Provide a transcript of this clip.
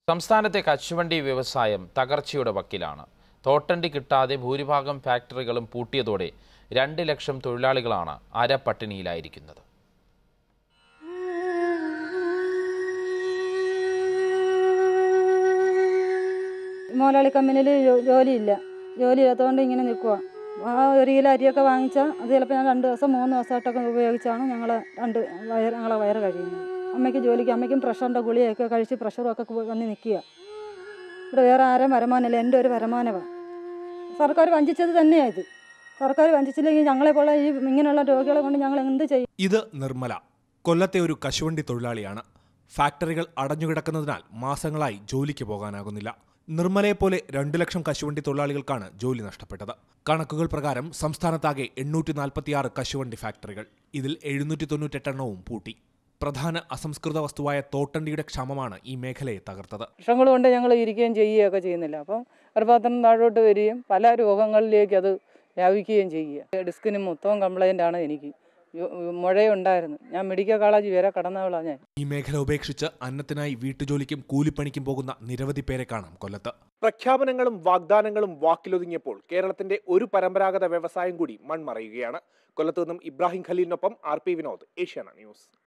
സംസ്ഥാനത്തെ കശുവണ്ടി വ്യവസായം തകർച്ചയുടെ വക്കിലാണ് തോട്ടണ്ടി കിട്ടാതെ ഭൂരിഭാഗം ഫാക്ടറികളും പൂട്ടിയതോടെ രണ്ട് ലക്ഷം തൊഴിലാളികളാണ് അരപട്ടിണിയിലായിരിക്കുന്നത് മോലാളി കമ്പനിയിൽ ജോലിയില്ല ജോലി ഇല്ലാത്തതുകൊണ്ട് ഇങ്ങനെ നിൽക്കുക ആ ഒരു കിലോ അരിയൊക്കെ വാങ്ങിച്ചാൽ അത് ചിലപ്പോൾ ഞാൻ രണ്ട് ദിവസം മൂന്ന് ദിവസമായിട്ടൊക്കെ ഉപയോഗിച്ചാണ് ഞങ്ങൾ രണ്ട് വയറ് ഞങ്ങളെ വയറ് കഴിയുന്നത് അമ്മയ്ക്ക് ജോലിക്ക് അമ്മയ്ക്കും പ്രഷറിൻ്റെ ഗുളിയൊക്കെ കഴിച്ച് പ്രഷറൊക്കെ വന്ന് നിൽക്കുക ഇവിടെ വേറെ ആരും വരുമാനമില്ല എൻ്റെ ഒരു വരുമാനമാണ് സർക്കാർ വഞ്ചിച്ചത് തന്നെയാണ് ഇത് സർക്കാർ വഞ്ചിച്ചില്ലെങ്കിൽ ഞങ്ങളെ പോലെ ഈ ഇങ്ങനെയുള്ള രോഗികളെ കൊണ്ട് ഞങ്ങൾ എന്ത് ചെയ്യും ഇത് നിർമ്മല കൊല്ലത്തെ ഒരു കശുവണ്ടി തൊഴിലാളിയാണ് ഫാക്ടറികൾ അടഞ്ഞുകിടക്കുന്നതിനാൽ മാസങ്ങളായി ജോലിക്ക് പോകാനാകുന്നില്ല നിർമ്മലയെപ്പോലെ രണ്ടു ലക്ഷം കശുവണ്ടി തൊഴിലാളികൾക്കാണ് ജോലി നഷ്ടപ്പെട്ടത് കണക്കുകൾ പ്രകാരം സംസ്ഥാനത്താകെ എണ്ണൂറ്റി നാൽപ്പത്തിയാറ് കശുവണ്ടി ഫാക്ടറികൾ ഇതിൽ എഴുന്നൂറ്റി തൊണ്ണൂറ്റെട്ടെണ്ണവും പൂട്ടി പ്രധാന അസംസ്കൃത വസ്തുവായ തോട്ടണ്ടിയുടെ ക്ഷാമമാണ് ഈ മേഖലയെ തകർത്തത് വർഷങ്ങൾ കൊണ്ട് ഞങ്ങൾ ഇരിക്കുകയും ചെയ്യുകയൊക്കെ ചെയ്യുന്നില്ല അപ്പം ഗർഭപാത്രം താഴോട്ട് വരികയും പല രോഗങ്ങളിലേക്ക് അത് വ്യാപിക്കുകയും ചെയ്യുക ഡിസ്കിന് മൊത്തം കംപ്ലൈൻ്റ് ആണ് എനിക്ക് യോ- മുഴയുണ്ടായിരുന്നു ഞാൻ മെഡിക്കൽ കോളേജ് വരെ കടന്നവളാണ് ഞാൻ ഈ മേഖല ഉപേക്ഷിച്ച് അന്നത്തിനായി വീട്ടുജോലിക്കും കൂലിപ്പണിക്കും പോകുന്ന നിരവധി പേരെ കാണാം കൊല്ലത്ത് പ്രഖ്യാപനങ്ങളും വാഗ്ദാനങ്ങളും വാക്കിലൊതുങ്ങിയപ്പോൾ കേരളത്തിന്റെ ഒരു പരമ്പരാഗത വ്യവസായം കൂടി മൺമറയുകയാണ് കൊല്ലത്തു നിന്നും ഇബ്രാഹിം ഖലീലിനൊപ്പം R P Vinod Asianet news